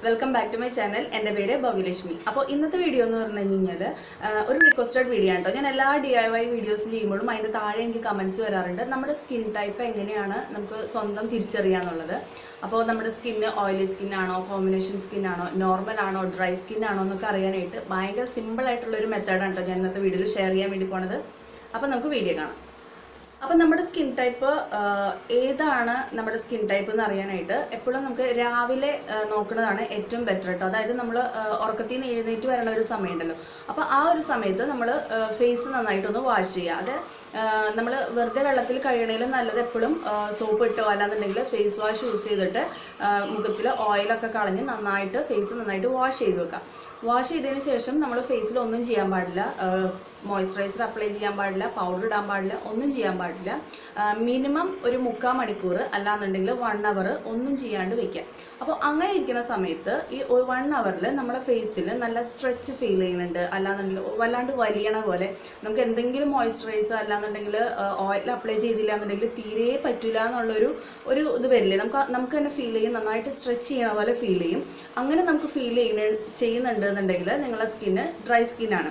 welcome back to my channel എൻ്റെ പേര് ഭവ്യലക്ഷ്മി അപ്പോൾ ഇന്നത്തെ വീഡിയോ എന്ന് പറഞ്ഞു കഴിഞ്ഞാൽ ഒരു റിക്വസ്റ്റഡ് വീഡിയോ ആണ് കേട്ടോ ഞാൻ എല്ലാ ഡി ഐ വൈ വീഡിയോസും ചെയ്യുമ്പോഴും അതിൻ്റെ താഴെ എനിക്ക് കമൻസ് വരാറുണ്ട് നമ്മുടെ സ്കിൻ ടൈപ്പ് എങ്ങനെയാണ് നമുക്ക് സ്വന്തം തിരിച്ചറിയാന്നുള്ളത് അപ്പോൾ നമ്മുടെ സ്കിന്ന് ഓയിലി സ്കിൻ ആണോ കോമ്പിനേഷൻ സ്കിൻ ആണോ നോർമൽ ആണോ ഡ്രൈ സ്കിൻ ആണോ എന്നൊക്കെ അറിയാനായിട്ട് ഭയങ്കര സിമ്പിൾ ആയിട്ടുള്ള ഒരു മെത്തേഡാണ് കേട്ടോ ഞാൻ ഇന്നത്തെ വീഡിയോയിൽ ഷെയർ ചെയ്യാൻ വേണ്ടി പോണത് അപ്പോൾ നമുക്ക് വീഡിയോ കാണാം അപ്പം നമ്മുടെ സ്കിൻ ടൈപ്പ് ഏതാണ് നമ്മുടെ സ്കിൻ ടൈപ്പ് എന്ന് അറിയാനായിട്ട് എപ്പോഴും നമുക്ക് രാവിലെ ആ, നോക്കുന്നതാണ് ഏറ്റവും ബെറ്റർ കേട്ടോ അതായത് നമ്മൾ ഉറക്കത്തിൽ നിന്ന് എഴുന്നേറ്റ് വരണ ഒരു സമയമുണ്ടല്ലോ അപ്പോൾ ആ ഒരു സമയത്ത് നമ്മൾ ഫേസ് നന്നായിട്ടൊന്ന് വാഷ് ചെയ്യുക അത് നമ്മൾ വെറുതെ വെള്ളത്തിൽ കഴിയണേലും നല്ലത് എപ്പോഴും സോപ്പ് ഇട്ടോ അല്ലാന്നുണ്ടെങ്കിൽ ഫേസ് വാഷ് യൂസ് ചെയ്തിട്ട് മുഖത്തിൽ ഓയിലൊക്കെ കളഞ്ഞ് നന്നായിട്ട് ഫേസ് നന്നായിട്ട് വാഷ് ചെയ്ത് വെക്കാം വാഷ് ചെയ്തതിന് ശേഷം നമ്മൾ ഫേസിൽ ഒന്നും ചെയ്യാൻ പാടില്ല മോയ്സ്ചറൈസർ അപ്ലൈ ചെയ്യാൻ പാടില്ല പൗഡർ ഇടാൻ പാടില്ല ഒന്നും ചെയ്യാൻ പാടില്ല മിനിമം ഒരു മുക്കാൽ മണിക്കൂർ അല്ലാന്നുണ്ടെങ്കിൽ വൺ അവർ ഒന്നും ചെയ്യാണ്ട് വെക്കാം അപ്പോൾ അങ്ങനെ ഇരിക്കുന്ന സമയത്ത് ഈ വൺ അവറിൽ നമ്മുടെ ഫേസിൽ നല്ല സ്ട്രെച്ച് ഫീൽ ചെയ്യുന്നുണ്ട് അല്ലാന്നുണ്ടെങ്കിൽ വല്ലാണ്ട് വലിയണ പോലെ നമുക്ക് എന്തെങ്കിലും മോയ്സ്ചറൈസർ അല്ലാന്നുണ്ടെങ്കിൽ ഓയിൽ അപ്ലൈ ചെയ്തില്ല എന്നുണ്ടെങ്കിൽ തീരെ പറ്റില്ല എന്നുള്ളൊരു ഒരു ഇത് വരില്ലേ നമുക്ക് നമുക്ക് തന്നെ ഫീൽ ചെയ്യും നന്നായിട്ട് സ്ട്രെച്ച് ചെയ്യണ പോലെ ഫീൽ ചെയ്യും അങ്ങനെ നമുക്ക് ഫീൽ ചെയ്യുന്ന ചെയ്യുന്നുണ്ട് എന്നുണ്ടെങ്കിൽ നിങ്ങളുടെ സ്കിന്ന് ഡ്രൈ സ്കിന്നാണ്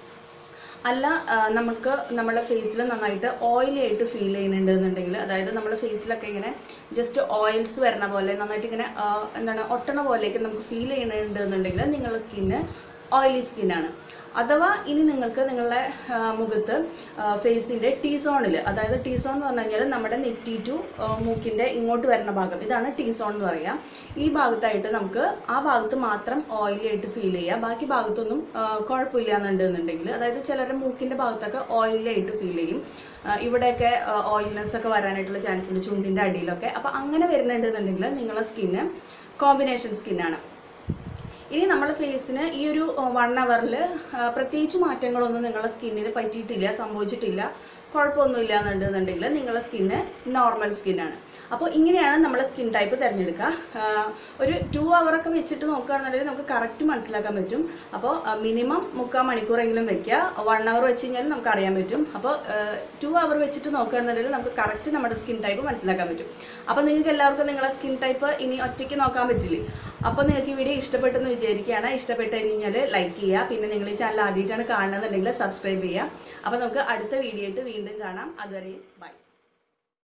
അല്ല ആ, നമുക്ക് നമ്മുടെ ഫേസിൽ നന്നായിട്ട് ഓയിലി ആയിട്ട് ഫീൽ ചെയ്യുന്നുണ്ട് എന്നുണ്ടെങ്കിൽ അതായത് നമ്മുടെ ഫേസിലൊക്കെ ഇങ്ങനെ ജസ്റ്റ് ഓയിൽസ് വരണ പോലെ നന്നായിട്ട് ഇങ്ങനെ ആ, എന്താണ് ഒട്ടണ പോലെയൊക്കെ നമുക്ക് ഫീൽ ചെയ്യുന്നുണ്ട് എന്നുണ്ടെങ്കിൽ നിങ്ങളുടെ സ്കിന്ന് ഓയിലി സ്കിന്നാണ് അഥവാ ഇനി നിങ്ങൾക്ക് നിങ്ങളുടെ ആ, മുഖത്ത് ഫേസിൻ്റെ ടീ സോണിൽ അതായത് ടീ സോൺ എന്ന് പറഞ്ഞു കഴിഞ്ഞാൽ നമ്മുടെ നെറ്റി ടു മൂക്കിൻ്റെ ഇങ്ങോട്ട് വരുന്ന ഭാഗം ഇതാണ് ടീ സോൺ എന്ന് പറയാം ഈ ഭാഗത്തായിട്ട് നമുക്ക് ആ ഭാഗത്ത് മാത്രം ഓയിലി ആയിട്ട് ഫീൽ ചെയ്യുക ബാക്കി ഭാഗത്തൊന്നും ആ, കുഴപ്പമില്ല എന്നുണ്ടെന്നുണ്ടെങ്കിൽ അതായത് ചിലരുടെ മൂക്കിൻ്റെ ഭാഗത്തൊക്കെ ഓയിലി ആയിട്ട് ഫീൽ ചെയ്യും ആ, ഇവിടെയൊക്കെ ഓയിൽനെസ് ഒക്കെ വരാനായിട്ടുള്ള ചാൻസ് ഉണ്ട് ചുണ്ടിൻ്റെ അടിയിലൊക്കെ അപ്പോൾ അങ്ങനെ വരുന്നുണ്ടെന്നുണ്ടെങ്കിൽ നിങ്ങളുടെ സ്കിന്ന് കോമ്പിനേഷൻ സ്കിന്നാണ് ഇനി നമ്മുടെ ഫേസിന് ഈ ഒരു വൺ അവറിൽ പ്രത്യേകിച്ച് മാറ്റങ്ങളൊന്നും നിങ്ങളുടെ സ്കിന്നിന് പറ്റിയിട്ടില്ല സംഭവിച്ചിട്ടില്ല കുഴപ്പമൊന്നുമില്ല എന്നുണ്ടെന്നുണ്ടെങ്കിൽ നിങ്ങളുടെ സ്കിന്ന് നോർമൽ സ്കിന്നാണ് അപ്പോൾ ഇങ്ങനെയാണ് നമ്മുടെ സ്കിൻ ടൈപ്പ് തിരഞ്ഞെടുക്കുക ആ, ഒരു ടു ഒക്കെ വെച്ചിട്ട് നോക്കുകയാണെന്നുണ്ടെങ്കിൽ നമുക്ക് കറക്റ്റ് മനസ്സിലാക്കാൻ പറ്റും അപ്പോൾ മിനിമം മുക്കാൽ മണിക്കൂറെങ്കിലും വെക്കുക വൺ അവർ വെച്ച് കഴിഞ്ഞാൽ നമുക്ക് അറിയാൻ പറ്റും അപ്പോൾ ടു അവർ വെച്ചിട്ട് നോക്കുകയാണെന്നുണ്ടെങ്കിൽ നമുക്ക് കറക്റ്റ് നമ്മുടെ സ്കിൻ ടൈപ്പ് മനസ്സിലാക്കാൻ പറ്റും അപ്പോൾ നിങ്ങൾക്ക് എല്ലാവർക്കും നിങ്ങളുടെ സ്കിൻ ടൈപ്പ് ഇനി ഒറ്റയ്ക്ക് നോക്കാൻ പറ്റില്ലേ അപ്പോൾ നിങ്ങൾക്ക് ഈ വീഡിയോ ഇഷ്ടപ്പെട്ടെന്ന് വിചാരിക്കുകയാണ് ഇഷ്ടപ്പെട്ട് കഴിഞ്ഞാൽ ലൈക്ക് ചെയ്യുക പിന്നെ നിങ്ങൾ ഈ ചാനൽ ആദ്യമായിട്ടാണ് കാണുന്നതെന്നുണ്ടെങ്കിൽ സബ്സ്ക്രൈബ് ചെയ്യുക അപ്പോൾ നമുക്ക് അടുത്ത വീഡിയോ ആയിട്ട് വീണ്ടും കാണാം അതുവരെ ബൈ